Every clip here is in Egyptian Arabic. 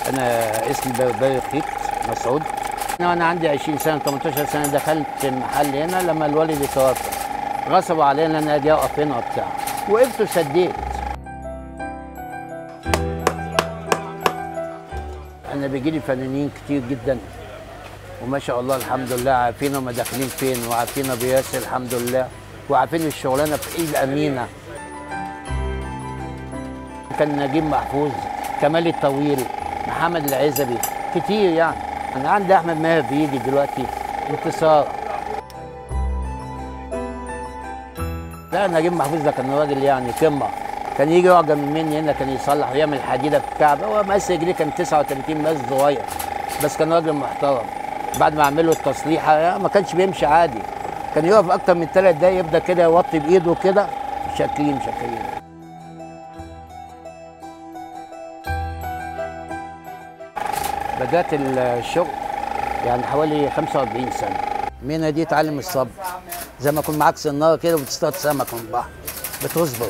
انا اسمي باري خيط مسعود انا عندي 20 سنه 18 سنه دخلت المحل هنا لما الوالد توفى غصبوا علينا ان انا اجي اقف هنا وبتاع وقفت وسديت انا بيجي لي فنانين كتير جدا وما شاء الله الحمد لله عارفين هم داخلين فين وعارفين ابو ياسر الحمد لله وعارفين الشغلانه في ايد امينه كان نجيب محفوظ كمال الطويل محمد العزبي كتير يعني انا عندي احمد ماهر بيجي دلوقتي انتصار لا نجيب محفوظ ده كان راجل يعني قمه كان يجي يقعد جنب مني هنا كان يصلح ويعمل حديده في الكعب هو مقاس رجليه كان 39 مقاس صغير بس كان راجل محترم بعد ما اعمل له التصليحه ما كانش بيمشي عادي كان يقف اكتر من ثلاث دقايق يبدا كده يوطي بايده كده شاكرين شاكرين بدات الشغل يعني حوالي 45 سنه المهنه دي تعلم الصبر زي ما يكون معاك سناره كده وبتصطاد سمك من البحر بتصبر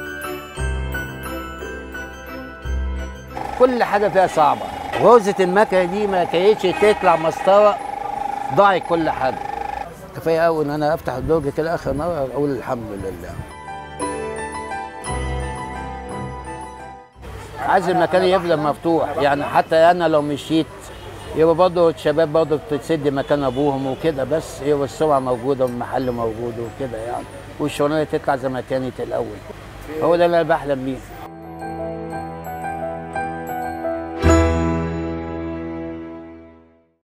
كل حاجه فيها صعبه غرزه المكنه دي ما كانتش تطلع مسطره ضاعت كل حاجه كفايه قوي ان انا افتح الدرج كده اخر مره اقول الحمد لله عايز المكان يفضل مفتوح يعني حتى انا لو مشيت يبقى برضه الشباب برضه بتسد مكان ابوهم وكده بس يبقى السمعه موجوده والمحل موجود وكده يعني والشغلانه تطلع زي ما كانت الاول هو ده اللي انا بحلم بيه